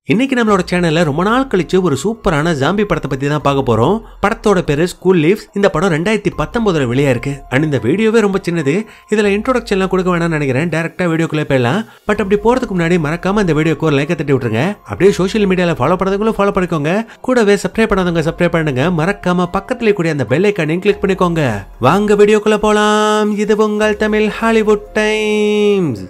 இன்னைக்கு நம்மளோட சேனல்ல ரொம்ப நாள் கழிச்சு ஒரு சூப்பரான ஜாம்பி படத்தை பத்தி தான் பார்க்க போறோம் படத்தோட பேரு ஸ்கூல் லீவ்ஸ் இந்த படம் ரெண்டாயிரத்தி பத்தொன்பதுல வெளியா இருக்கு அண்ட் இந்த வீடியோவே ரொம்ப சின்னது இதுல இன்ட்ரோடக்ஷன்லாம் கொடுக்க வேணாம்னு நினைக்கிறேன் டேரக்டா வீடியோக்குள்ள போயிடலாம் பட் அப்படி போறதுக்கு முன்னாடி மறக்காம இந்த வீடியோக்கு ஒரு லைக் தட்டி விட்டுருங்க அப்படியே சோஷியல் மீடியால ஃபாலோ பண்ணதுக்குள்ள ஃபாலோ பண்ணிக்கோங்க கூடவே சப்ஸ்கிரைப் பண்ணாதவங்க சப்ஸ்கிரைப் பண்ணுங்க மறக்காம பக்கத்துல கூடிய அந்த பெல் ஐக்கானையும் கிளிக் பண்ணிக்கோங்க வாங்க வீடியோக்குள்ள போலாம் இது உங்கள் தமிழ் ஹாலிவுட் டைம்ஸ்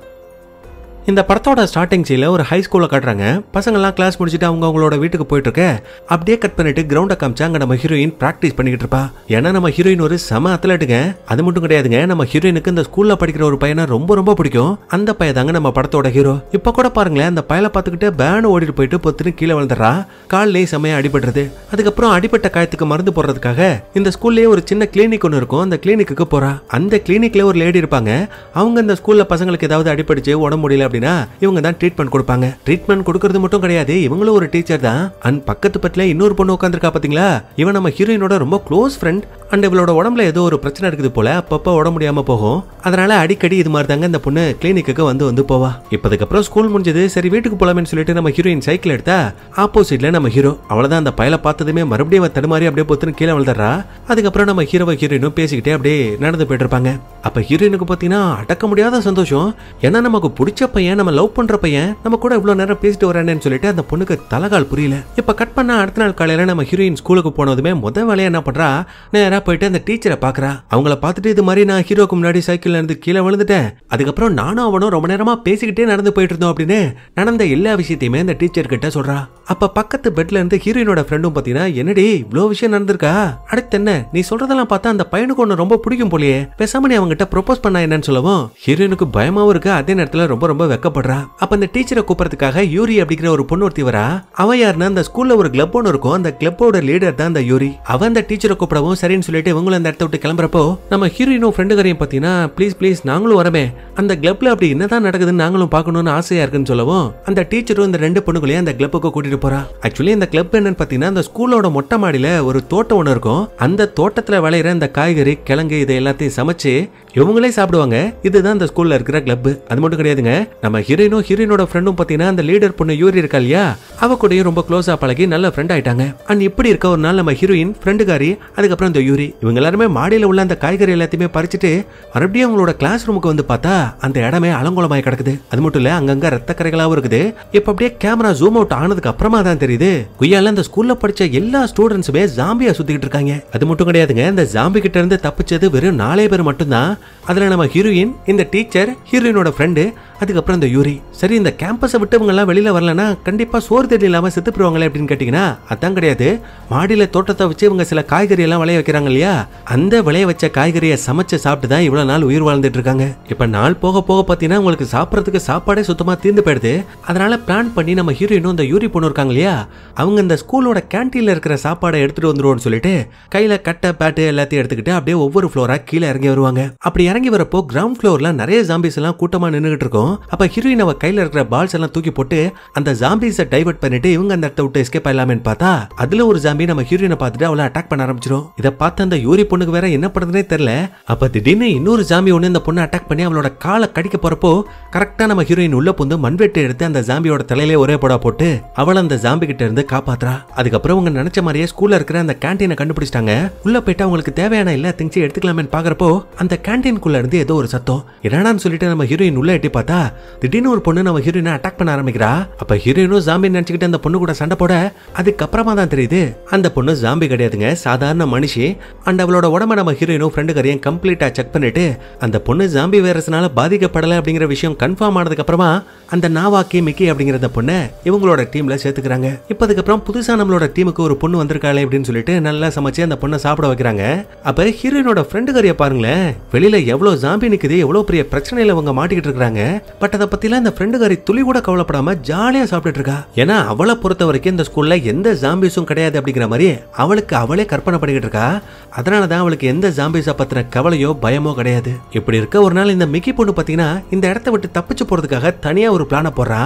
இந்த படத்தோட ஸ்டார்டிங் சீல ஒரு ஹை ஸ்கூல்ல காட்டுறாங்க பசங்கள்லாம் கிளாஸ் முடிச்சுட்டு அவங்க அவங்களோட வீட்டுக்கு போயிட்டு இருக்க அப்படியே கட் பண்ணிட்டு கிரவுண்ட காமிச்சா அங்க நம்ம ஹீரோயின் பிராக்டிஸ் பண்ணிக்கிட்டு இருப்பா ஏன்னா நம்ம ஹீரோயின் ஒரு செம அத்லட்டுங்க அது மட்டும் கிடையாதுங்க நம்ம ஹீரோயினுக்கு இந்த ஸ்கூல்ல படிக்கிற ஒரு பையனை ரொம்ப ரொம்ப பிடிக்கும் அந்த பையன் தாங்க நம்ம படத்தோட ஹீரோ இப்ப கூட பாருங்களேன் அந்த பயலை பார்த்துக்கிட்டு பேனு ஓடிட்டு போயிட்டு பொத்துன்னு கீழே விழுந்துடுறா கால்லேயே செமையா அடிபடுறது அதுக்கப்புறம் அடிபட்ட காயத்துக்கு மருந்து போடுறதுக்காக இந்த ஸ்கூல்லயே ஒரு சின்ன கிளினிக் ஒன்று இருக்கும் அந்த கிளினிக்கு போறா அந்த கிளினிக்ல ஒரு லேடி இருப்பாங்க அவங்க இந்த ஸ்கூல்ல பசங்களுக்கு ஏதாவது அடிபடிச்சு உடம்பு முடியல அப்படின்னா இவங்க தான் ட்ரீட்மெண்ட் கொடுப்பாங்க ட்ரீட்மெண்ட் கொடுக்கறது மட்டும் கிடையாது இவங்களும் ஒரு டீச்சர் தான் அண்ட் பக்கத்து பட்டில இன்னொரு பொண்ணு உட்காந்துருக்கா பாத்தீங்களா இவன் நம்ம ஹீரோயினோட ரொம்ப க்ளோஸ் ஃப்ரெண்ட் அண்ட் இவளோட உடம்புல ஏதோ ஒரு பிரச்சனை இருக்குது போல அப்பப்போ உடம்பு முடியாம போகும் அதனால அடிக்கடி இது மாதிரி தாங்க இந்த பொண்ணு கிளினிக்கு வந்து வந்து போவா இப்போதுக்கப்புறம் ஸ்கூல் முடிஞ்சது சரி வீட்டுக்கு போலாமேன்னு சொல்லிட்டு நம்ம ஹீரோயின் சைக்கிள் எடுத்தா ஆப்போசிட்ல நம்ம ஹீரோ அவ்வளவுதான் அந்த பயலை பார்த்ததுமே மறுபடியும் அவன் தடுமாறி அப்படியே பொத்துன்னு கீழே விழுந்துடுறா அதுக்கப்புறம் நம்ம ஹீரோவை ஹீரோயினும் பேசிக்கிட்டே அப்படியே நடந்து போயிட்டு இருப்பாங்க அப்ப ஹீரோயினுக்கு பார்த்தீங்கன்னா அடக்க முடியாத சந்தோஷம் ஏன்னா நமக்கு பிடிச்ச பையன் நம்ம லவ் பண்ற பையன் நம்ம கூட இவ்வளவு நேரம் பேசிட்டு வரானேன்னு சொல்லிட்டு அந்த பொண்ணுக்கு தலகால் புரியல இப்ப கட் பண்ண அடுத்த நாள் காலையில நம்ம ஹீரோயின் ஸ்கூலுக்கு போனதுமே முத வேலையா என்ன பண்றா நேரா போயிட்டு அந்த டீச்சரை பாக்குறா அவங்கள பார்த்துட்டு இது மாதிரி நான் ஹீரோக்கு முன்னாடி சைக்கிள்ல இருந்து கீழே விழுந்துட்டேன் அதுக்கப்புறம் நானும் அவனும் ரொம்ப நேரமா பேசிக்கிட்டே நடந்து போயிட்டு இருந்தோம் அப்படின்னு நடந்த எல்லா விஷயத்தையுமே அந்த டீச்சர் கிட்ட சொல்றா அப்ப பக்கத்து பெட்ல இருந்து ஹீரோயினோட ஃப்ரெண்டும் பாத்தீங்கன்னா என்னடி இவ்வளவு விஷயம் நடந்திருக்கா அடுத்து என்ன நீ சொல்றதெல்லாம் பார்த்தா அந்த பையனுக்கு ஒண்ணு ரொம்ப பிடிக்கும் போலயே பேசாம நீ அவங்ககிட்ட ப்ரொபோஸ் பண்ணா என்னன்னு சொல்லவும் ஹீரோயினுக்கு பயமாவும் இருக்கு அதே நேரத்துல ரொம்ப ரொம்ப வெக்கப்படுறா அப்ப அந்த டீச்சரை கூப்பிடறதுக்காக யூரி அப்படிங்கிற ஒரு பொண்ணு ஒருத்தி வரா அவ யாருன்னா அந்த ஸ்கூல்ல ஒரு கிளப் ஒன்று இருக்கும் அந்த கிளப்போட லீடர் தான் அந்த யூரி அவன் அந்த டீச்சரை கூப்பிடவும் சரின்னு சொல்லிட்டு இவங்களும் அந்த இடத்த விட்டு கிளம்புறப்போ நம்ம ஹீரோயினும் ஃப்ரெண்டுகரையும் பாத்தீங்கன்னா ப்ளீஸ் ப்ளீஸ் நாங்களும் வரமே அந்த கிளப்ல அப்படி என்னதான் நடக்குதுன்னு நாங்களும் பார்க்கணும்னு ஆசையா இருக்குன்னு சொல்லவும் அந்த டீச்சரும் இந்த ரெண்டு பொண்ணுகளையும் அந்த கிளப்புக்கு கூட்டிட்டு போறா ஆக்சுவலி இந்த கிளப் என்னன்னு பாத்தீங்கன்னா அந்த ஸ்கூலோட மொட்டை மாடியில ஒரு தோட்டம் ஒன்று இருக்கும் அந்த தோட்டத்துல விளையிற இந்த காய்கறி கிழங்கு இதை எல்லாத்தையும் சமைச்சு இவங்களே சாப்பிடுவாங்க இதுதான் அந்த ஸ்கூல்ல இருக்கிற கிளப் அது மட்டும் கிடையாதுங்க நம்ம ஹீரோயினும் ஹீரோயினோட ஃப்ரெண்டும் பாத்தீங்கன்னா அந்த லீடர் பொண்ணு யூரி இருக்கா இல்லையா அவ கூடயும் ரொம்ப க்ளோஸா பழகி நல்ல ஃப்ரெண்ட் ஆயிட்டாங்க அண்ட் இப்படி இருக்க ஒரு நாள் நம்ம ஹீரோயின் ஃப்ரெண்டுகாரி அதுக்கப்புறம் இந்த யூரி இவங்க எல்லாருமே மாடியில உள்ள அந்த காய்கறி எல்லாத்தையுமே பறிச்சுட்டு மறுபடியும் அவங்களோட கிளாஸ் ரூமுக்கு வந்து பார்த்தா அந்த இடமே அலங்கோலமாய் கிடக்குது அது மட்டும் இல்ல அங்கங்க ரத்த கரைகளாவும் இருக்குது இப்ப அப்படியே கேமரா ஜூம் அவுட் ஆனதுக்கு அப்புறமா தான் தெரியுது குய்யால அந்த ஸ்கூல்ல படிச்ச எல்லா ஸ்டூடெண்ட்ஸுமே ஜாம்பியா சுத்திக்கிட்டு இருக்காங்க அது மட்டும் கிடையாதுங்க இந்த ஜாம்பி கிட்ட இருந்து தப்பிச்சது வெறும் நாலே பேர் மட்டும்தான் அதுல நம்ம ஹீரோயின் இந்த டீச்சர் ஹீரோயினோட ஃப்ரெண்டு அதுக்கப்புறம் இந்த யூரி சரி இந்த கேம்பஸை விட்டு இவங்க எல்லாம் வெளியில வரலன்னா கண்டிப்பா சோறு தண்ணி இல்லாம செத்து போயிருவாங்களே அப்படின்னு கேட்டீங்கன்னா அதான் கிடையாது மாடியில தோட்டத்தை வச்சு இவங்க சில காய்கறி எல்லாம் விளைய வைக்கிறாங்க இல்லையா அந்த விளைய வச்ச காய்கறியை சமைச்சு சாப்பிட்டு தான் இவ்வளவு நாள் உயிர் வாழ்ந்துட்டு இருக்காங்க இப்ப நாள் போக போக பாத்தீங்கன்னா உங்களுக்கு சாப்பிடறதுக்கு சாப்பாடே சுத்தமா தீர்ந்து போயிடுது அதனால பிளான் பண்ணி நம்ம ஹீரோயினும் இந்த யூரி பொண்ணு இருக்காங்க இல்லையா அவங்க இந்த ஸ்கூலோட கேன்டீன்ல இருக்கிற சாப்பாடை எடுத்துட்டு வந்துருவோம்னு சொல்லிட்டு கையில கட்டை பேட்டு எல்லாத்தையும் எடுத்துக்கிட்டு அப்படியே ஒவ்வொரு ஃப்ளோரா கீழே இறங்கி வருவாங்க அப்படி இறங்கி வரப்போ கிரவுண்ட் ஃப்ளோர்ல நிறைய ஜாம்பிஸ் எல்லாம் கூட்டமா நின்னுகிட்டு இருக்கும் அப்ப ஹீரோயின் அவ கையில இருக்கிற பால்ஸ் எல்லாம் தூக்கி போட்டு அந்த ஜாம்பிஸை டைவர்ட் பண்ணிட்டு இவங்க அந்த இடத்த விட்டு எஸ்கேப் ஆயிடலாமேன்னு பார்த்தா அதுல ஒரு ஜாம்பி நம்ம ஹீரோயினை பார்த்துட்டு அவளை அட்டாக் பண்ண ஆரம்பிச்சிடும் இதை பார்த்து அந்த யூரி பொண்ணுக்கு வேற என்ன பண்றதுனே தெரியல அப்ப திடீர்னு இன்னொரு ஜாம்பி ஒண்ணு இந்த பொண்ணை அட்டாக் பண்ணி அவளோட காலை கடிக்க போறப்போ கரெக்டா நம்ம ஹீரோயின் உள்ள புந்து மண்வெட்டு எடுத்து அந்த ஜாம்பியோட தலையிலே ஒரே போடா போட்டு அவளை அந்த ஜாம்பி கிட்ட இருந்து காப்பாத்துறா அதுக்கப்புறம் அவங்க நினைச்ச மாதிரியே ஸ்கூல்ல இருக்கிற அந்த கேண்டீனை கண்டுபிடிச்சிட்டாங்க உள்ள போயிட்டு அவங்களுக்கு தேவையான எல்லா திங்ஸையும் எடுத்துக்கலாமேன்னு பாக்குறப்போ அந்த கேண்டீனுக்குள்ள இருந்து ஏதோ ஒரு சத்தம் என்னடான்னு சொல்லிட்டு நம்ம ஹீரோயின் உள்ள எட்டி பார்த்தா திடீர்னு ஒரு பொண்ணு நம்ம ஹீரோயினை அட்டாக் பண்ண ஆரம்பிக்கிறா அப்ப ஹீரோயினும் ஜாம்பி நினைச்சுக்கிட்டு அந்த பொண்ணு கூட சண்டை போட அதுக்கப்புறமா தான் தெரியுது அந்த பொண்ணு ஜாம்பி கிடையாதுங்க சாதாரண மனுஷி அண்ட் அவளோட உடம்ப நம்ம ஹீரோயினும் ஃப்ரெண்டு கரையும் கம்ப்ளீட்டா செக் பண்ணிட்டு அந்த பொண்ணு ஜாம்பி வைரஸ்னால பாதிக்கப்படல அப்படிங்கிற விஷயம் கன்ஃபார்ம் ஆனதுக்கு அப்புறமா அந்த நாவாக்கி மிக்கி அப்படிங்கிற அந்த பொண்ணை இவங்களோட டீம்ல சேர்த்துக்கிறாங்க இப்போ அதுக்கப்புறம் புதுசா நம்மளோட டீமுக்கு ஒரு பொண்ணு வந்திருக்காளே அப்படின்னு சொல்லிட்டு நல்லா சமைச்சு அந்த பொண்ணை சாப்பிட வைக்கிறாங்க அப்ப ஹீரோயினோட ஃப்ரெண்டு கரையை பாருங்களேன் வெளியில எவ்வளவு ஜாம்பி நிக்குது எவ்வளவு பெரிய பிரச்சனையில அவங்க மாட்டிக்கிட்டு இருக்காங்க பட் அதை பத்திலாம் இந்த ஃப்ரெண்டு காரி துளி கூட கவலைப்படாம ஜாலியா சாப்பிட்டுட்டு இருக்கா ஏன்னா அவளை பொறுத்த வரைக்கும் இந்த ஸ்கூல்ல எந்த ஜாம்பிஸும் கிடையாது அப்படிங்கிற மாதிரி அவளுக்கு அவளே கற்பனை பண்ணிக்கிட்டு இருக்கா அதனால தான் அவளுக்கு எந்த ஜாம்பிஸை பத்தின கவலையோ பயமோ கிடையாது இப்படி இருக்க ஒரு நாள் இந்த மிக்கி பொண்ணு பாத்தீங்கன்னா இந்த இடத்த விட்டு தப்பிச்சு போறதுக்காக தனியா ஒரு பிளான போடுறா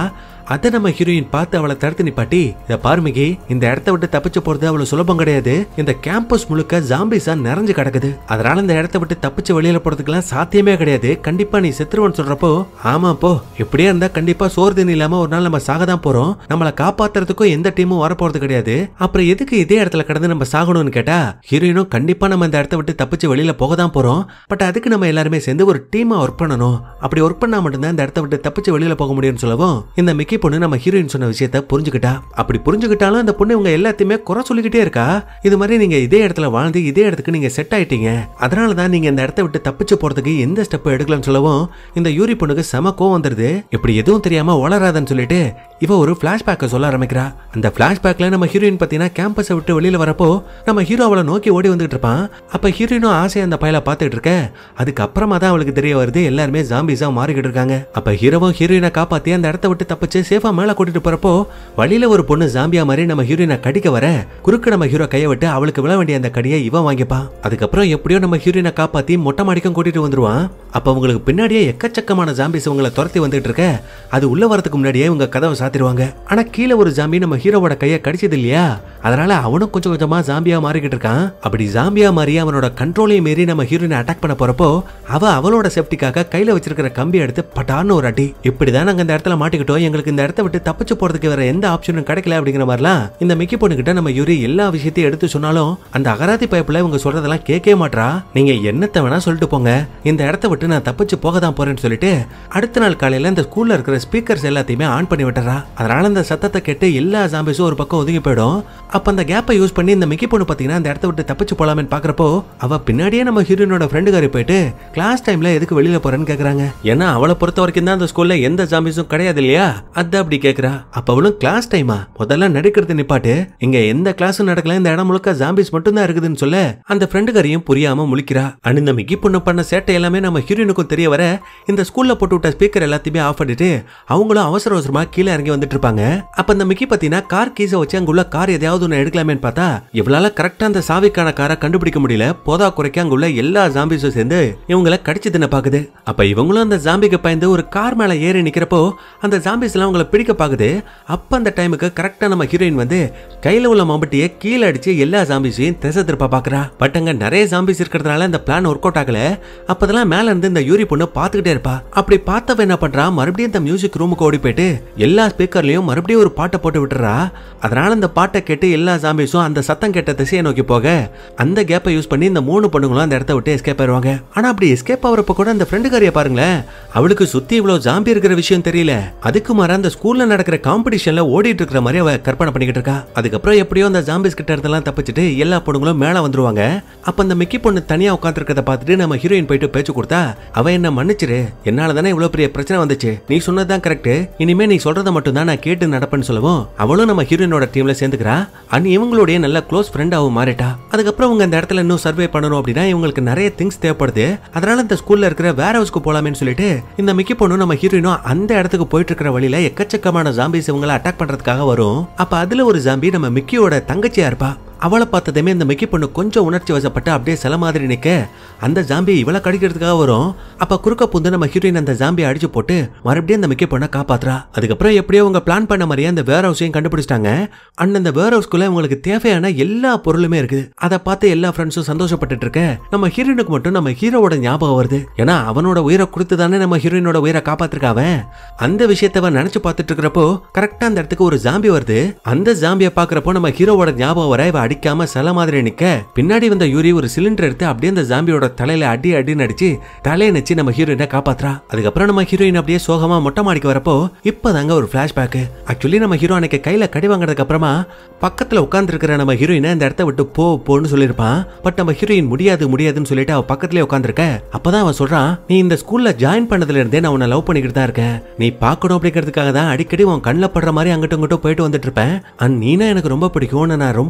அதை நம்ம ஹீரோயின் பார்த்து அவளை தடுத்து நிப்பாட்டி இத பாருமிகி இந்த இடத்த விட்டு தப்பிச்சு போறது அவ்வளவு சுலபம் கிடையாது இந்த கேம்பஸ் முழுக்க ஜாம்பிஸா நிறைஞ்சு கிடக்குது அதனால இந்த இடத்த விட்டு தப்பிச்சு வெளியில போறதுக்கெல்லாம் சாத்தியமே கிடையாது கண்டிப்பா நீ செத்துருவன்னு சொல்றப்போ ஆமா போ இப்படியே இருந்தா கண்டிப்பா சோறு தண்ணி இல்லாம ஒரு நாள் நம்ம சாக தான் போறோம் நம்மளை காப்பாத்துறதுக்கும் எந்த டீமும் வரப்போறது கிடையாது அப்புறம் எதுக்கு இதே இடத்துல கடந்து நம்ம சாகணும்னு கேட்டா ஹீரோயினும் கண்டிப்பா நம்ம இந்த இடத்த விட்டு தப்பிச்சு வெளியில போக தான் போறோம் பட் அதுக்கு நம்ம எல்லாருமே சேர்ந்து ஒரு டீமா ஒர்க் பண்ணணும் அப்படி ஒர்க் பண்ணா மட்டும்தான் இந்த இடத்த விட்டு தப்பிச்சு வெளியில போக முடியும்னு சொல்லவும் இந்த மிக்கி பொண்ணு நம்ம ஹீரோயின் சொன்ன விஷயத்த புரிஞ்சுக்கிட்டா அப்படி புரிஞ்சுக்கிட்டாலும் இந்த பொண்ணு இவங்க எல்லாத்தையுமே குறை சொல்லிக்கிட்டே இருக்கா இது மாதிரி நீங்க இதே இடத்துல வாழ்ந்து இதே இடத்துக்கு நீங்க செட் ஆயிட்டீங்க அதனால தான் நீங்க இந்த இடத்த விட்டு தப்பிச்சு போறதுக்கு எந்த ஸ்டெப் எடுக்கலன்னு சொல்லவும் இந்த யூரி பொண்ணுக்கு செம கோவம் வந்துருது இப்படி எதுவும் தெரியாம வளராதன்னு சொல்லிட்டு இவ ஒரு பிளாஷ்பேக்கை சொல்ல ஆரம்பிக்கிறா அந்த பிளாஷ்பேக்ல நம்ம ஹீரோயின் பார்த்தீங்கன்னா கேம்பஸை விட்டு வெளியில வரப்போ நம்ம ஹீரோ அவளை நோக்கி ஓடி வந்துட்டு இருப்பான் அப்ப ஹீரோயினும் ஆசையா அந்த பயலை பார்த்துட்டு இருக்க அதுக்கப்புறமா தான் அவளுக்கு தெரிய வருது எல்லாருமே ஜாம்பிஸா மாறிக்கிட்டு இருக்காங்க அப்ப ஹீரோவும் ஹீரோயினை காப்பாத்தி அந்த இடத்த விட்டு தப்பிச்சு சேஃபா மேல கூட்டிட்டு போறப்போ வழியில ஒரு பொண்ணு ஜாம்பியா மாதிரி நம்ம ஹீரோயினை கடிக்க வர குறுக்கு நம்ம ஹீரோ கையை விட்டு அவளுக்கு விழ வேண்டிய அந்த கடியை இவன் வாங்கிப்பான் அதுக்கப்புறம் எப்படியோ நம்ம ஹீரோயினை காப்பாத்தி மொட்டை மாடிக்கும் கூட்டிட்டு வந்துருவான் அப்ப அவங்களுக்கு பின்னாடியே எக்கச்சக்கமான ஜாம்பிஸ் இவங்களை துரத்தி வந்துட்டு இருக்க அது உள்ள வரதுக்கு முன்னாடியே இவங்க கதவை சாத்திடுவாங்க ஆனா கீழே ஒரு ஜாம்பி நம்ம ஹீரோவோட கையை கடிச்சது இல்லையா அதனால அவனும் கொஞ்சம் கொஞ்சமா ஜாம்பியா மாறிக்கிட்டு இருக்கான் அப்படி ஜாம்பியா மாறி அவனோட கண்ட்ரோலையும் மீறி நம்ம ஹீரோயினை அட்டாக் பண்ண போறப்போ அவ அவளோட சேஃப்டிக்காக கையில வச்சிருக்கிற கம்பி எடுத்து பட்டான்னு ஒரு அடி இப்படிதான் நாங்க இந்த இடத்துல மாட்டிக்கிட்டோம் எங்களுக்கு இந்த இடத்த விட்டு தப்பிச்சு போறதுக்கு வேற எந்த ஆப்ஷனும் கிடைக்கல அப்படிங்கிற மாதிரிலாம் இந்த மிக்கி பொண்ணு கிட்ட நம்ம யூரி எல்லா விஷயத்தையும் எடுத்து சொன்னாலும் அந்த அகராதி பைப்புல இவங்க சொல்றதெல்லாம் கேட்கவே மாட்றா நீங்க என்னத்த வேணா சொல்லிட்டு போங்க இந்த இடத்த விட்டு நான் தப்பிச்சு போக தான் போறேன்னு சொல்லிட்டு அடுத்த நாள் காலையில இந்த ஸ்கூல்ல இருக்கிற ஸ்பீக்கர்ஸ் எல்லாத்தையுமே ஆன் பண்ணி விட்டுறா அதனால அந்த சத்தத்தை கேட்டு எல்லா ஜாம்பிஸும் ஒரு பக்கம் ஒதுங்கி போயிடும் அப்ப அந்த கேப்பை யூஸ் பண்ணி இந்த மிக்கி பொண்ணு பாத்தீங்கன்னா அந்த இடத்த விட்டு தப்பிச்சு போலாமேன்னு பாக்குறப்போ அவ பின்னாடியே நம்ம ஹீரோயினோட ஃப்ரெண்டு காரி போயிட்டு கிளாஸ் டைம்ல எதுக்கு வெளியில போறேன்னு கேக்குறாங்க ஏன்னா அவளை பொறுத்த வரைக்கும் தான் அந்த ஸ்கூல்ல எந்த ஜாம்பிஸும் கிடையாது இல்லையா அதான் அப்படி கேக்குறா அப்ப அவளும் கிளாஸ் டைமா முதல்ல நடிக்கிறது நிப்பாட்டு இங்க எந்த கிளாஸும் நடக்கல இந்த இடம் முழுக்க ஜாம்பிஸ் மட்டும் தான் இருக்குதுன்னு சொல்ல அந்த ஃப்ரெண்டு காரியும் புரியாம முழிக்கிறா அண்ட் இந்த மிக்கி பொண்ணு பண்ண சேட்டை எல்லாமே நம்ம ஹீரோயினுக்கும் தெரிய வர இந்த ஸ்கூல்ல போட்டு விட்ட ஸ்பீக்கர் எல்லாத்தையுமே ஆஃப் பண்ணிட்டு அவங்களும் அவசர அவசரமா கீழே இறங்கி வந்துட்டு இருப்பாங்க அப்ப இந்த மிக்கி பாத்தீங்கன்னா கார் கீஸை வச்சு அங்க உள்ள கார் எதையாவது ஒன்று எடுக்கலாமேன்னு பார்த்தா இவளால கரெக்டா அந்த சாவிக்கான காரை கண்டுபிடிக்க முடியல போதா குறைக்க அங்க உள்ள எல்லா ஜாம்பிஸும் சேர்ந்து இவங்களை கடிச்சு தின்ன பாக்குது அப்ப இவங்களும் அந்த ஜாம்பிக்கு பயந்து ஒரு கார் மேல ஏறி நிக்கிறப்போ அந்த ஜாம்பிஸ் எல்லாம் அவங்கள பிடிக்க பாக்குது அப்ப அந்த டைமுக்கு கரெக்டா நம்ம ஹீரோயின் வந்து கையில உள்ள மம்பட்டியை கீழே அடிச்சு எல்லா ஜாம்பிஸையும் திசை திருப்ப பாக்குறா பட் அங்க நிறைய ஜாம்பிஸ் இருக்கிறதுனால இந்த பிளான் ஒர்க் அவுட் ஆகல அப்பதெல்லாம் மேல இருந்து இந்த யூரி பொண்ணு பாத்துக்கிட்டே இருப்பா அப்படி பார்த்தவ என்ன பண்றா மறுபடியும் இந்த மியூசிக் ரூமுக்கு ஓடி போயிட்டு எல்லா ஸ்பீக்கர்லயும் மறுபடியும் ஒரு பாட்டை போட்டு விட்டுறா அதனால அந்த பாட்டை கேட்டு எல்லா ஜாம்பிஸும் அந்த சத்தம் கேட்ட திசையை நோக்கி போக அந்த கேப்பை யூஸ் பண்ணி இந்த மூணு பொண்ணுங்களும் அந்த இடத்த விட்டு எஸ்கேப் ஆயிருவாங்க ஆனா அப்படி எஸ்கேப் ஆகிறப்ப கூட அந்த ஃப்ரெண்டு காரியை பாருங்களேன் அவளுக்கு சுத்தி இவ்வளவு ஜாம்பி இருக்கிற விஷயம் தெரியல அதுக்கு மாற அந்த ஸ்கூல்ல நடக்கிற காம்படிஷன்ல ஓடிட்டு இருக்கிற மாதிரி அவ கற்பனை பண்ணிக்கிட்டு இருக்கா அதுக்கப்புறம் எப்படியோ அந்த ஜாம்பிஸ் கிட்ட இருந்தெல்லாம் தப்பிச்சுட்டு எல்லா பொண்ணுங்களும் மேல வந்துருவாங்க அப்ப அந்த மிக்கி பொண்ணு தனியா உட்காந்துருக்கத பார்த்துட்டு நம்ம ஹீரோயின் போயிட்டு பேச்சு கொடுத்தா அவ என்ன மன்னிச்சிரு என்னால தானே இவ்வளவு பெரிய பிரச்சனை வந்துச்சு நீ சொன்னதுதான் கரெக்ட் இனிமே நீ சொல்றத மட்டும் தான் நான் கேட்டு நடப்பேன்னு சொல்லவும் அவளும் நம்ம ஹீரோயினோட டீம்ல சேர்ந்துக்கிறா அண்ட் இவங்களுடைய நல்ல க்ளோஸ் ஃப்ரெண்டாவும் மாறிட்டா அதுக்கப்புறம் அவங்க இந்த இடத்துல இன்னும் சர்வே பண்ணணும் அப்படின்னா இவங்களுக்கு நிறைய திங்ஸ் தேவைப்படுது அதனால இந்த ஸ்கூல்ல இருக்கிற வேற ஹவுஸ்க்கு போலாமேன்னு சொல்லிட்டு இந்த மிக்கி பொண்ணு நம்ம ஹீரோயினும் அந்த இடத்துக்கு போயிட்டு இருக்கிற வழியில எக்கச்சக்கமான ஜாம்பிஸ் இவங்களை அட்டாக் பண்றதுக்காக வரும் அப்ப அதுல ஒரு ஜாம்பி நம்ம மிக்கியோட தங்கச்சியா இருப்பா அவளை பார்த்ததுமே இந்த மிக்கி பொண்ணு கொஞ்சம் உணர்ச்சி வசப்பட்டு அப்படியே சில மாதிரி நிக்க அந்த ஜாம்பி இவளை கடிக்கிறதுக்காக வரும் அப்ப குறுக்க புந்து நம்ம ஹீரோயின் அந்த ஜாம்பியை அடிச்சு போட்டு மறுபடியும் அந்த மிக்கி பொண்ணை காப்பாத்துறா அதுக்கப்புறம் எப்படியோ அவங்க பிளான் பண்ண மாதிரியே அந்த வேர் ஹவுஸையும் கண்டுபிடிச்சிட்டாங்க அண்ட் அந்த வேர் ஹவுஸ்க்குள்ள உங்களுக்கு தேவையான எல்லா பொருளுமே இருக்குது அதை பார்த்து எல்லா ஃப்ரெண்ட்ஸும் சந்தோஷப்பட்டுட்டு இருக்க நம்ம ஹீரோயினுக்கு மட்டும் நம்ம ஹீரோவோட ஞாபகம் வருது ஏன்னா அவனோட உயிரை கொடுத்து தானே நம்ம ஹீரோயினோட உயிரை காப்பாத்திருக்காவன் அந்த விஷயத்த அவன் நினைச்சு பார்த்துட்டு இருக்கிறப்போ கரெக்டா அந்த இடத்துக்கு ஒரு ஜாம்பி வருது அந்த ஜாம்பியை பாக்குறப்போ நம்ம ஹீரோவோட ஞாபகம் வர இவ அடிக்காம சில மாதிரி நிக்க பின்னாடி வந்த யூரி ஒரு சிலிண்டர் எடுத்து அப்படியே அந்த ஜாம்பியோட தலையில அடி அடின்னு அடிச்சு தலையை நச்சு நம்ம ஹீரோயினை காப்பாத்துறா அதுக்கப்புறம் நம்ம ஹீரோயின் அப்படியே சோகமா மொட்டை மாடிக்கு வரப்போ இப்பதாங்க ஒரு பிளாஷ்பேக் ஆக்சுவலி நம்ம ஹீரோ அன்னைக்கு கையில கடி வாங்கினதுக்கு அப்புறமா பக்கத்துல உட்கார்ந்து இருக்கிற நம்ம ஹீரோயினை இந்த இடத்த விட்டு போ போன்னு சொல்லியிருப்பான் பட் நம்ம ஹீரோயின் முடியாது முடியாதுன்னு சொல்லிட்டு அவ பக்கத்துலயே உட்காந்துருக்க அப்பதான் அவன் சொல்றான் நீ இந்த ஸ்கூல்ல ஜாயின் பண்ணதுல இருந்தே நான் உன்னை லவ் பண்ணிக்கிட்டு தான் இருக்கேன் நீ பார்க்கணும் அப்படிங்கிறதுக்காக தான் அடிக்கடி உன் கண்ணில் படுற மாதிரி அங்கிட்டும் இங்கிட்டும் போயிட்டு வந்துட்டு இருப்பேன் அண்ட் நீனா எனக்கு ரொம்ப பிடிக்கும் உன்னை நான் ரொம்ப சின்சியரா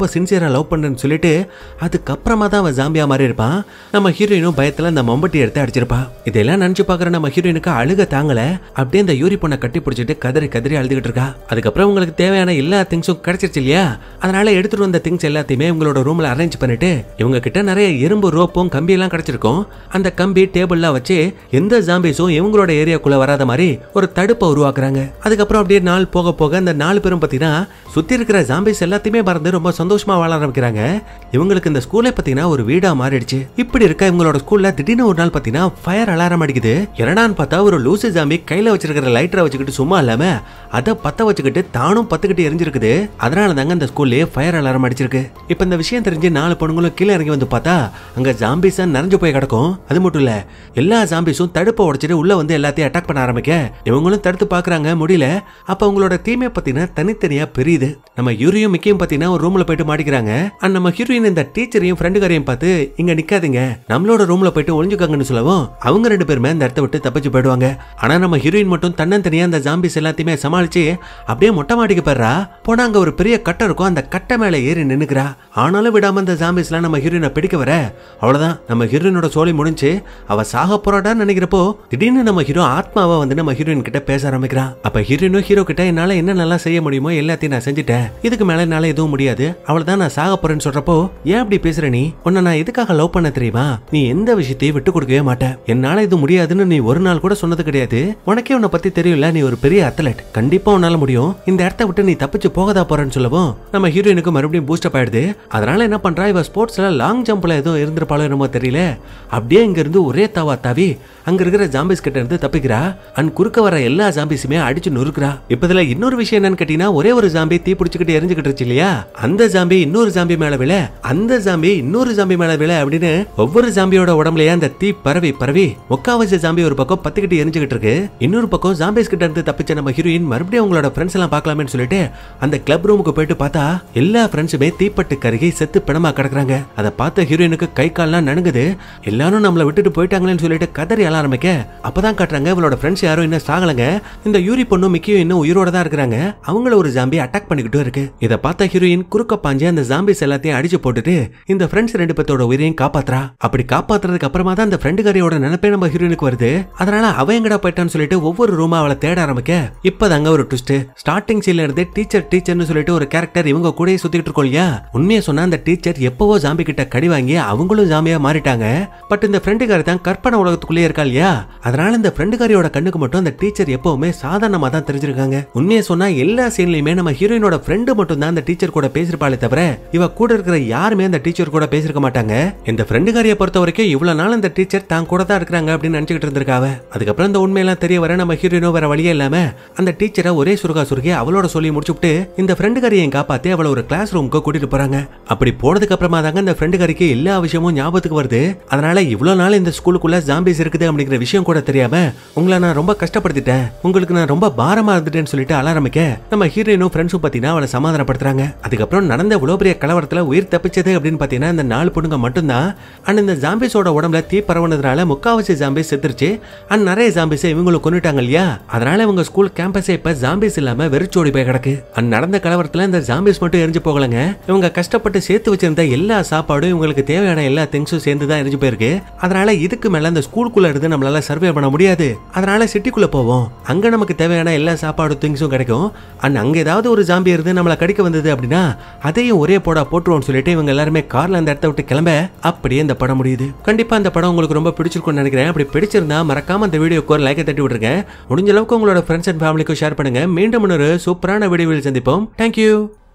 நான் லவ் பண்றேன்னு சொல்லிட்டு அதுக்கப்புறமா தான் அவன் ஜாம்பியா மாறி இருப்பான் நம்ம ஹீரோயினும் பயத்துல அந்த மம்பட்டி எடுத்து அடிச்சிருப்பா இதெல்லாம் நினைச்சு பாக்குற நம்ம ஹீரோயினுக்கு அழுக தாங்கல அப்படியே இந்த யூரி பொண்ணை கட்டி பிடிச்சிட்டு கதறி கதறி அழுதுகிட்டு இருக்கா அதுக்கப்புறம் உங்களுக்கு தேவையான எல்லா திங்ஸும் கிடைச்சிருச்சு இல்லையா அதனால எடுத்துட்டு வந்த திங்ஸ் எல்லாத்தையுமே உங்களோட ரூம்ல அரேஞ்ச் பண்ணிட்டு இவங்க கிட்ட நிறைய இரும்பு ரோப்பும் கம்பி எல்லாம் கிடைச்சிருக்கும் அந்த கம்பி டேபிள்லாம் வச்சு எந்த ஜாம்பிஸும் இவங்களோட ஏரியாக்குள்ள வராத மாதிரி ஒரு தடுப்பை உருவாக்குறாங்க அதுக்கப்புறம் அப்படியே நாள் போக போக அந்த நாலு பேரும் பார்த்தீங்கன்னா சுத்தி இருக்கிற ஜாம்பிஸ் எல்லாத்தையுமே மறந்து ரொம்ப சந்தோஷமா வாழ ஆரம்பிக்கிறாங்க இவங்களுக்கு இந்த ஸ்கூலே பார்த்தீங்கன்னா ஒரு வீடா மாறிடுச்சு இப்படி இருக்க இவங்களோட ஸ்கூல்ல திடீர்னு ஒரு நாள் பார்த்தீங்கன்னா ஃபயர் அலாரம் அடிக்குது என்னடான்னு பார்த்தா ஒரு லூசு ஜாம்பி கையில வச்சிருக்கிற லைட்டரை வச்சுக்கிட்டு சும்மா இல்லாம அதை பத்த வச்சுக்கிட்டு தானும் பத்துக்கிட்டு எரிஞ்சிருக்குது அதனால தாங்க அந்த ஸ்கூல்லே ஃபயர் அலாரம் அடிச்சிருக்கு இப்போ இந்த விஷயம் தெரிஞ்சு நாலு பொண்ணுங்களும் கீழே இறங்கி வந்து பார்த்தா அங்க ஜாம்பிஸா நிறைஞ்சு போய் கிடக்கும் அது மட்டும் இல்ல எல்லா ஜாம்பிஸும் தடுப்பை உடைச்சிட்டு உள்ள வந்து எல்லாத்தையும் அட்டாக் பண்ண ஆரம்பிக்க இவங்களும் தடுத்து பாக்குறாங்க முடியல அப்ப அவங்களோட தீமை பார்த்தீங்கன்னா தனித்தனியா பெரியுது நம்ம யூரியும் மிக்கியும் பார்த்தீங்கன்னா ஒரு ரூம்ல போயிட்டு மாட்டிக்கிறாங்க அண்ட் நம்ம ஹீரோயின் இந்த டீச்சரையும் ஃப்ரெண்டுகாரையும் பார்த்து இங்க நிக்காதீங்க நம்மளோட ரூம்ல போயிட்டு ஒளிஞ்சுக்காங்கன்னு சொல்லவும் அவங்க ரெண்டு பேருமே அந்த இடத்த விட்டு தப்பிச்சு போயிடுவாங்க ஆனா நம்ம ஹீரோயின் மட்டும் தன்னந்தனியா அந்த ஜாம்பிஸ் எல்லாத்தையுமே சமாளிச்சு அப்படியே மொட்டை மாடிக்கு போயிடுறா போனா அங்க ஒரு பெரிய கட்டை இருக்கும் அந்த கட்டை மேல ஏறி நின்னுக்கிறா ஆனாலும் விடாம அந்த ஜாம்பிஸ்லாம் நம்ம ஹீரோயினை பிடிக்க வர அவ்வளவுதான் நம்ம ஹீரோயினோட சோழி முடிஞ்சு அவ சாக போறாடான்னு நினைக்கிறப்போ திடீர்னு நம்ம ஹீரோ ஆத்மாவா வந்து நம்ம ஹீரோயின் கிட்ட பேச ஆரம்பிக்கிறான் அப்ப ஹீரோயினும் ஹீரோ கிட்ட என்னால என்ன நல்லா செய்ய முடியுமோ எல்லாத்தையும் நான் செஞ்சுட்டேன் இதுக்கு மேல என்னால எதுவும் முடியாது அவ்வளவுதான் நான் சாக போறேன்னு சொல்றப்போ ஏன் அப்படி பேசுற நீ உன்னை நான் எதுக்காக லவ் பண்ண தெரியுமா நீ எந்த விஷயத்தையும் விட்டு கொடுக்கவே மாட்டேன் என்னால இது முடியாதுன்னு நீ ஒரு நாள் கூட சொன்னது கிடையாது உனக்கே உன்னை பத்தி தெரியும்ல நீ ஒரு பெரிய அத்லட் கண்டிப்பா உன்னால முடியும் இந்த இடத்த விட்டு நீ தப்பிச்சு போகதா போறேன்னு சொல்லவும் நம்ம ஹீரோயினுக்கு மறுபடியும் பூஸ்டப் ஆயிடுது அதனால என்ன பண்றா இவ ஸ்போர்ட்ஸ்ல லாங் ஜம்ப்ல ஏதோ இருந்திருப்பாளோ என்னமோ தெரியல அப்படியே இங்க இருந்து ஒரே தாவா தாவி அங்க இருக்கிற ஜாம்பிஸ் கிட்ட இருந்து தப்பிக்கிறா அண்ட் குறுக்க வர எல்லா ஜாம்பிஸுமே அடிச்சு நொறுக்குறா இப்ப இதுல இன்னொரு விஷயம் என்னன்னு கேட்டீங்கன்னா ஒரே ஒரு ஜாம்பி தீ பிடிச்சிக்கிட்டு எரிஞ்சுக்கிட்டு இருந்துச்சு இல்லையா அந்த ஜாம்பி இன்னொரு ஜாம்பி மேல விழ அந்த ஜாம்பி இன்னொரு ஜாம்பி மேல விழ அப்படின்னு ஒவ்வொரு ஜாம்பியோட உடம்புலயே அந்த தீ பரவி பரவி முக்காவாசி ஜாம்பி ஒரு பக்கம் பத்துக்கிட்டு எரிஞ்சுக்கிட்டு இருக்கு இன்னொரு பக்கம் ஜாம்பிஸ் கிட்ட இருந்து தப்பிச்ச நம்ம ஹீரோயின் மறுபடியும் அவங்களோட ஃப்ரெண்ட்ஸ் எல்லாம் பார்க்கலாமேன்னு சொல்லிட்டு அந்த கிளப் ரூமுக்கு போயிட்டு பார்த்தா எல்லா ஃப்ரெண்ட்ஸுமே தீப்பட்டு கருகி செத்து பிணமா கிடக்குறாங்க அதை பார்த்த ஹீரோயினுக்கு கை கால்லாம் நடுங்குது எல்லாரும் நம்மள விட்டுட்டு போயிட்டாங்களேன்னு சொல்லிட்டு கதறி அழ ஆரம்பிக்க அப்பதான் காட்டுறாங்க இவளோட ஃப்ரெண்ட்ஸ் யாரும் இன்னும் சாகலங்க இந்த யூரி பொண்ணும் மிக்கியும் இன்னும் உயிரோட தான் இருக்கிறாங்க அவங்கள ஒரு ஜாம்பி அட்டாக் பண்ணிக்கிட்டும் இருக்கு இதை பார்த்த ஹீரோயின் குறுக்க பாஞ்சு அந்த ஜாம்பிஸ் எல்லாத்தையும் அடிச்சு போட்டுட்டு இந்த ஃப்ரெண்ட்ஸ் ரெண்டு பேத்தோட உயிரையும் காப்பாத்துறா அப்படி காப்பாத்துறதுக்கு அப்புறமா தான் அந்த ஃப்ரெண்டுகாரியோட நினைப்பே நம்ம ஹீரோயினுக்கு வருது அதனால அவ எங்கடா போயிட்டான்னு சொல்லிட்டு ஒவ்வொரு ரூமா அவளை தேட ஆரம்பிக்க இப்பதாங்க ஒரு ட்விஸ்ட் ஸ்டார்டிங் சீன்ல இருந்து டீச்சர் டீச்சர்னு சொல்லிட்டு ஒரு கேரக்டர் இவங்க கூடயே சுத்திட்டு இருக்கோம் இல்லையா உண்மையை சொன்னா அந்த டீச்சர் எப்பவோ ஜாம்பி கிட்ட கடி வாங்கி அவங்களும் ஜாம்பியா மாறிட்டாங்க பட் இந்த ஃப்ரெண்டுகாரி தான் கற்பனை உலகத்துக்குள்ளே இருக்கா இல்லையா அதனால இந்த ஃப்ரெண்டுகாரியோட கண்ணுக்கு மட்டும் அந்த டீச்சர் எப்பவுமே சாதாரணமா தான் தெரிஞ்சிருக்காங்க உண்மையை சொன்னா எல்லா சீன்லயுமே நம்ம ஹீரோயினோட ஃப்ரெண்டு மட்டும் தான் அந்த டீச்சர் கூட பேசிருப்பாளே தவிர இவ கூட இருக்கிற யாருமே அந்த டீச்சர் கூட பேசிருக்க மாட்டாங்க இந்த ஃப்ரெண்டுகாரியை பொறுத்த வரைக்கும் இவ்வளவு நாள் அந்த டீச்சர் தான் கூட தான் இருக்கிறாங்க அப்படின்னு நினைச்சுக்கிட்டு இருந்திருக்காவ அதுக்கப்புறம் இந்த உண்மையெல்லாம் தெரிய வர நம்ம ஹீரோயினோ வேற வழியே இல்லாம அந்த டீச்சரை ஒரே சுருகா சுருகி அவளோட சொல்லி முடிச்சுட்டு இந்த ஃப்ரெண்டுகாரியை காப்பாத்தி அவளை ஒரு கிளாஸ் ரூமுக்கு கூட்டிட்டு போறாங்க அப்படி போனதுக்கு அப்புறமா தாங்க இந்த ஃப்ரெண்டுகாரிக்கு எல்லா விஷயமும் ஞாபகத்துக்கு வருது அதனால இவ்வளவு நாள் இந்த ஸ்கூலுக்குள்ள ஜாம்பிஸ் இருக்குது அப்படிங்கிற விஷயம் கூட தெரியாம உங்களை நான் ரொம்ப கஷ்டப்படுத்திட்டேன் உங்களுக்கு நான் ரொம்ப பாரமா இருந்துட்டேன்னு சொல்லிட்டு அழ ஆரம்பிக்க நம்ம ஹீரோயினும் ஃப்ரெண்ட்ஸும் பாத்தீங்கன்னா அவளை சமாதானப்படுத்துறாங்க அதுக்கப்புறம் நடந்த இவ்வளவு பெரிய கலவரத்துல உயிர் தப்பிச்சது அப்படின்னு பாத்தீங்கன்னா இந்த நாலு பொண்ணுங்க மட்டும்தான் அண்ட் இந்த ஜாம்பிஸோட உடம்புல தீ பரவுனதுனால முக்காவாசி ஜாம்பிஸ் செத்துருச்சு அண்ட் நிறைய ஜாம்பிஸ் இவங்களும் கொண்டுட்டாங்க இல்லையா அதனால இவங்க ஸ்கூல் கேம்பஸே இப்ப ஜாம்பிஸ் இல்லாம வெறிச்சோடி போய் கிடக்கு அண்ட் நடந்த கலவரத்துல இந்த ஜாம்பிஸ் மட்டும் எரிஞ்சு போகலங்க இவங்க கஷ்டப்பட்டு சேர்த்து வச்சிருந்த எல்லா சாப்பாடும் இவங்களுக்கு தேவையான எல்லா திங்ஸும் சேர்ந்து தான் எரிஞ்சு போயிருக்கு அதனால இதுக்கு மேல அந்த ஸ்கூலுக்குள்ள இருந்து நம்மளால சர்வே பண்ண முடியாது அதனால சிட்டிக்குள்ள போவோம் அங்க நமக்கு தேவையான எல்லா சாப்பாடு திங்ஸும் கிடைக்கும் அண்ட் அங்க ஏதாவது ஒரு ஜாம்பி இருந்து நம்மள கடிக்க வந்தது அப்படின்னா அதையும் ஒரே போடா போட்டுருவோம்னு சொல்லிட்டு இவங்க எல்லாருமே கார்ல அந்த இடத்த விட்டு கிளம்ப அப்படியே இந்த படம் முடியுது கண்டிப்பா இந்த படம் உங்களுக்கு ரொம்ப பிடிச்சிருக்கும்னு நினைக்கிறேன் அப்படி பிடிச்சிருந்தா மறக்காம இந்த வீடியோக்கு ஒரு லைக்கை தட்டி விட்டுருங்க முடிஞ்ச அளவுக்கு உங்களோட ஃப்ரெண்ட்ஸ் அண்ட் ஃபேமிலிக்கும் ஷேர் பண்ணுங்க மீண்டும் ஒரு சூப்பரான வீடியோவில் சந்திப்போம் தேங்க்யூ